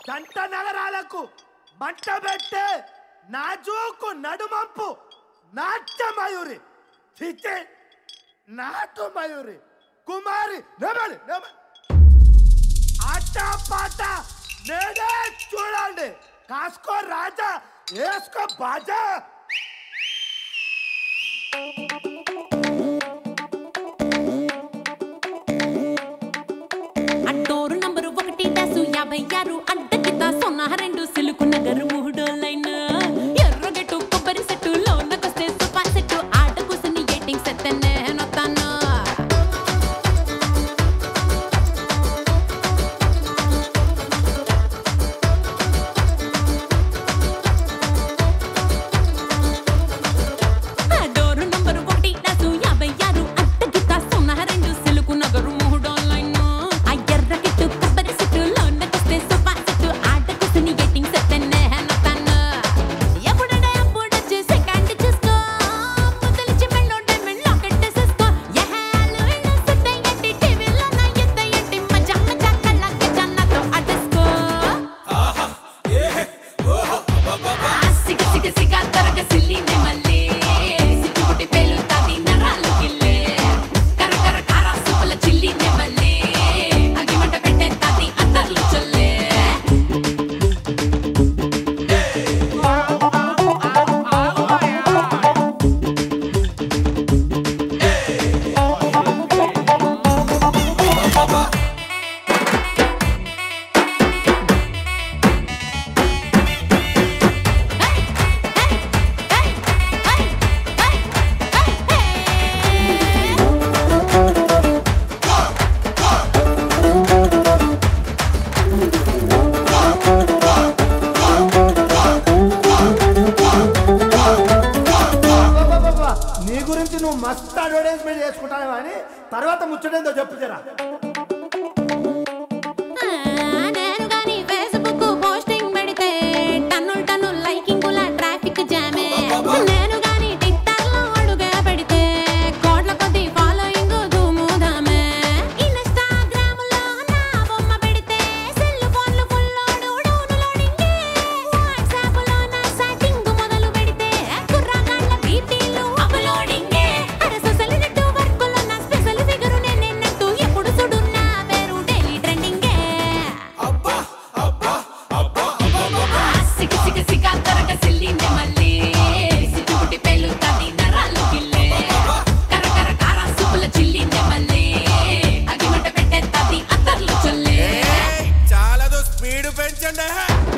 జంట నగరాలకు మంట పెట్టే నాజూకు నడుమంపు నాట్య మయూరి చిచ్చే నాటు మయూరి కుమారి నెమలి నెమలి ఆట పాట నేనే చూడండి కాసుకో రాజా వేసుకో బాజా అడ్డోరు నంబరు ఒకటి డాసు యాభై ఆరు అడ్డకిత సొన్న రెండు సిలుకు నగరు మూడో లైన్ ఎర్రగట్టు కొబ్బరి సెట్టు లోనకొస్తే సూపర్ సెట్టు ఆట కూసుని ఎయిటింగ్ సెట్ నేనొత్తాను డోరు నంబరు ఒకటి డాసు యాభై ఆరు అడ్డగిత సొన్న రెండు సిలుకు నగరు మూడో లైన్ ఆ ఎర్ర కిట్టు కొబ్బరి సెట్టు లోనకొస్తే సోఫా సెట్టు ఆట కూసుని ఎట్టింగ్ సెట్ నేనొత్తాను ఎప్పుడంటే అప్పుడొచ్చి సెకండ్ చూసుకో ముద్దలిచ్చి మెళ్ళో డైమండ్ లాకెట్ వేసేసుకో ఎహాలు ఇల్లు సెట్ అయ్యండి టీవీలో నా ఎత్త ఎంటి మజా మజా కళ్ళకి జన్నతో అడ్డేసుకో సిగ సిగ సిగ తరగ సిల్లినే మళ్ళీ సిగ్గుబుట్టి పేలుతాది నరాలు గిల్లే కర కర కార సుపుల చిల్లినే మళ్ళీ అగిమంట పెట్టేస్తాది అత్తర్లు చొల్లే అబ్బబ్బబ్బబ్బ! నీ గురించి నువ్వు మస్త్ అడ్వర్టైజ్మెంట్ చేసుకుంటావు అని తర్వాత ముచ్చటేందో చెప్పు జరా నేను గాని ఫేస్బుక్ పోస్టింగ్ పెడితే టన్నుల్ టన్నుల్ లైకింగుల ట్రాఫిక్ జామే నేను గాని టిక్ టాక్ లో అడుగే పెడితే కోట్ల కొద్ది ఫాలోయింగ్ దుముదామే ఇన్స్టాగ్రామ్ లో నా బొమ్మ పెడితే సెల్ ఫోన్లు full load downloading WhatsApp లో నా చాటింగ్ మొదలు పెడితే కుర్రగాళ్ళ బీపీలు అప్లోడింగ్ అరే సోషల్ నెట్వర్క్ లో నా స్పెషల్ ఫిగర్ నేనెన్నట్టు ఎప్పుడు చూడు నా పేరు డైలీ ట్రెండింగ్ సిగ సిగ సిగ తరగ సిల్లింది మళ్ళీ సిగ్గుబుట్టి పేలుతాది నరాలు గిల్లే కర కర కార సుపుల చిల్లింది మళ్ళీ అగిమంట పెట్టేస్తాది అత్తర్లు చొల్లే చాలా స్పీడ్ పెంచండి